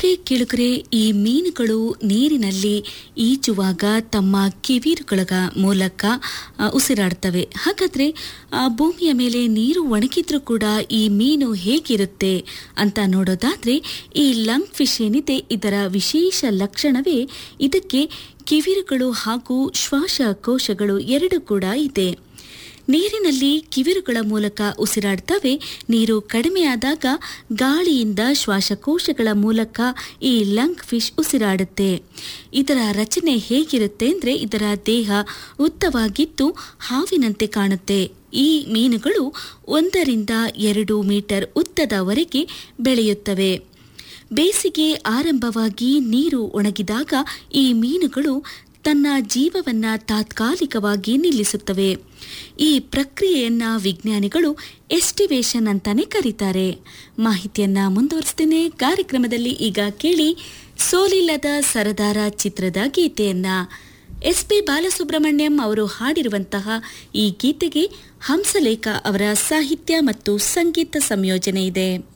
okay ಕೇಳುಗರೆ ಈ ಮೀನುಗಳು ನೀರಿನಲ್ಲಿ ಈಜುವಾಗ ತಮ್ಮ ಕಿವಿರುಗಳ ಮೂಲಕ ಆ, ಉಸಿರಾಡ್ತವೆ ಹಾಗಾದ್ರೆ ಆ, ಭೂಮಿಯ ಮೇಲೆ ನೀರು ಒಣಗಿದ್ರೂ ಕೂಡ ಈ ಮೀನು ಹೇಗಿರುತ್ತೆ ಅಂತ ನೋಡೋದಾದ್ರೆ ಈ ಲಂಗ್ ಫಿಶ್ ಏನಿದೆ ಇದರ ವಿಶೇಷ ಲಕ್ಷಣವೇ ಇದಕ್ಕೆ ಕಿವಿರುಗಳು ಹಾಗೂ ಶ್ವಾಸಕೋಶಗಳು ಎರಡು ಕೂಡ ಇದೆ ನೀರಿನಲ್ಲಿ ಕಿವಿರುಗಳ ಮೂಲಕ ಉಸಿರಾಡ್ತವೆ ನೀರು ಕಡಿಮೆಯಾದಾಗ ಗಾಳಿಯಿಂದ ಶ್ವಾಸಕೋಶಗಳ ಮೂಲಕ ಈ ಲಂಗ್ ಫಿಶ್ ಉಸಿರಾಡುತ್ತೆ ಇದರ ರಚನೆ ಹೇಗಿರುತ್ತೆ ಅಂದರೆ ಇದರ ದೇಹ ಉದ್ದವಾಗಿದ್ದು ಹಾವಿನಂತೆ ಕಾಣುತ್ತೆ ಈ ಮೀನುಗಳು ಒಂದರಿಂದ ಎರಡು ಮೀಟರ್ ಉದ್ದದವರೆಗೆ ಬೆಳೆಯುತ್ತವೆ ಬೇಸಿಗೆ ಆರಂಭವಾಗಿ ನೀರು ಒಣಗಿದಾಗ ಈ ಮೀನುಗಳು ತನ್ನ ಜೀವವನ್ನ ತಾತ್ಕಾಲಿಕವಾಗಿ ನಿಲ್ಲಿಸುತ್ತವೆ ಈ ಪ್ರಕ್ರಿಯೆಯನ್ನ ವಿಜ್ಞಾನಿಗಳು ಎಸ್ಟಿವೇಶನ್ ಅಂತಾನೆ ಕರೀತಾರೆ ಮಾಹಿತಿಯನ್ನ ಮುಂದುವರಿಸ್ತೇನೆ ಕಾರ್ಯಕ್ರಮದಲ್ಲಿ ಈಗ ಕೇಳಿ ಸೋಲಿಲ್ಲದ ಸರದಾರ ಚಿತ್ರದ ಗೀತೆಯನ್ನ ಎಸ್ ಪಿ ಬಾಲಸುಬ್ರಹ್ಮಣ್ಯಂ ಅವರು ಹಾಡಿರುವಂತಹ ಈ ಗೀತೆಗೆ ಹಂಸಲೇಖ ಅವರ ಸಾಹಿತ್ಯ ಮತ್ತು ಸಂಗೀತ ಸಂಯೋಜನೆ ಇದೆ